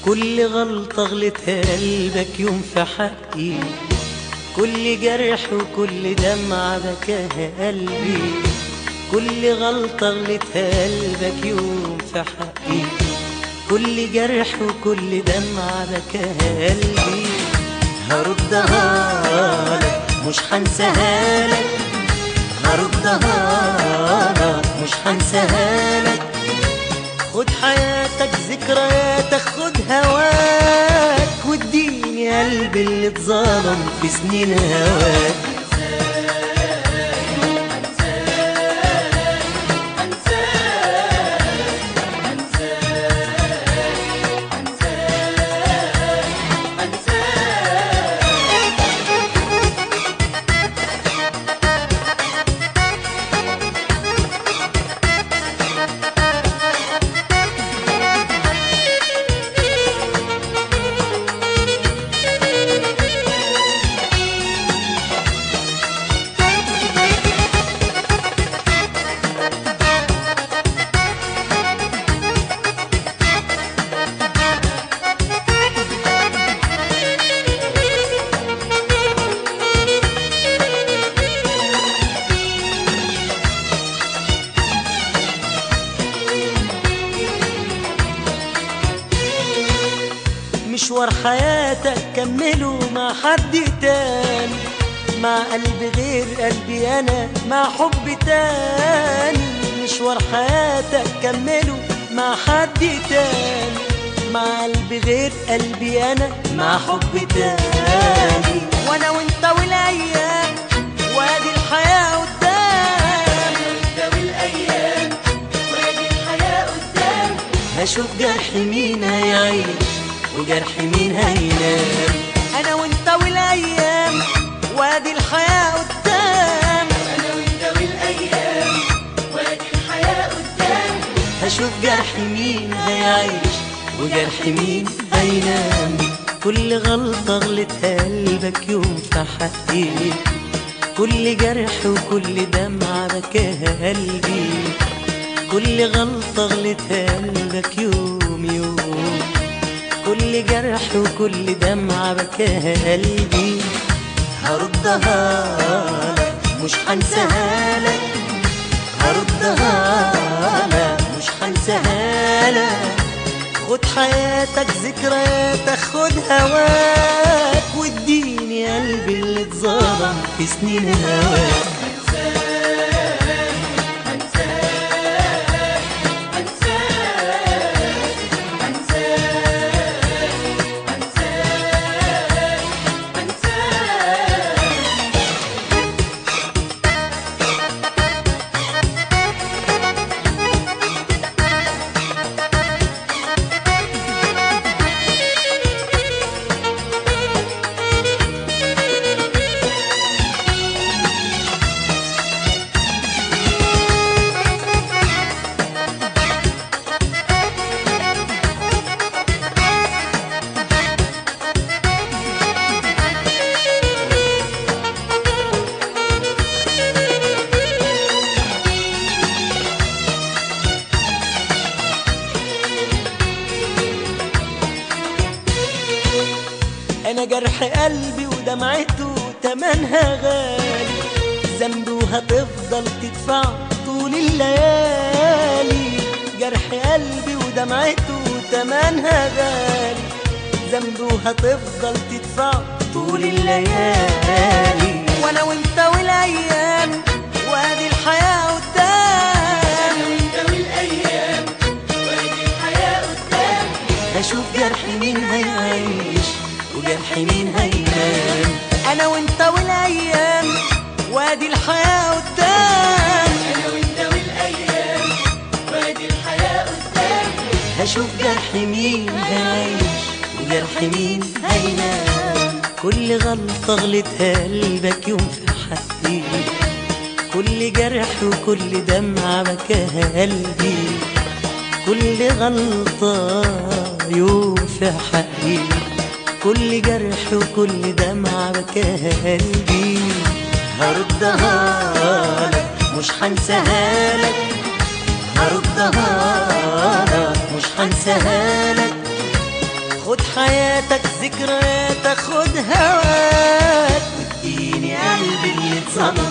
كل غلطة غلتها قلبك يوم في حقي كل جرح وكل دمعة بكاها قلبي كل غلطة غلتها قلبك يوم في حقي كل جرح وكل دمعة بكاها قلبي هردها لك مش هنساها لك هردها لك مش هنساها لك خد حياتك ذكرياتك خد هواك واديني قلبي اللي اتظلم في سنين هواك مشوار حياتك كمله مع حد تاني مع قلب غير قلبي انا مع حب تاني مشوار حياتك كمله مع حد تاني مع قلب غير قلبي انا مع حب تاني وانا وانت والايام وادي الحياه قدام انت والايام وادي الحياه قدام هشوف جرح مين هيعيش وجرح مين هينام انا وانت والايام وادي الحياه قدام انا وانت والايام وادي الحياه قدام هشوف جرح مين هيعيش وجرح مين هينام كل غلطة غلتها قلبك يوم في حقي كل جرح وكل دمعة بكاها قلبي كل غلطة غلتها قلبك يوم يوم كل جرح وكل دمعة بكاها قلبي هردها لك مش هنساها لك هردها لك مش هنساها لك خد حياتك ذكرياتك خد هواك واديني قلبي اللي اتظلم في سنين هواك انا جرح قلبي ودمعته تمنها غالي ذنبي وهتفضل تدفع طول الليالي جرح قلبي ودمعته تمنها غالي ذنبي وهتفضل تدفع طول الليالي وانا وانت والايام وادي الحياه قدام انت والايام وادي الحياه قدام هشوف جرح مين هيعيش وجرح مين هينام انا وانت والايام وادي الحياه قدام انا وانت والايام وادي الحياه قدام هشوف جرح مين هيعيش وجرح مين هينام كل غلطة غلتها قلبك يوم في حقي كل جرح وكل دمعة بكاها قلبي كل غلطة يوم في حقي كل جرح وكل دمعة بكاها قلبي هردها لك مش هنساها لك هردها لك مش هنساها لك حياتك ذكرياتك خد هواك واديني قلبي اللي اتصدم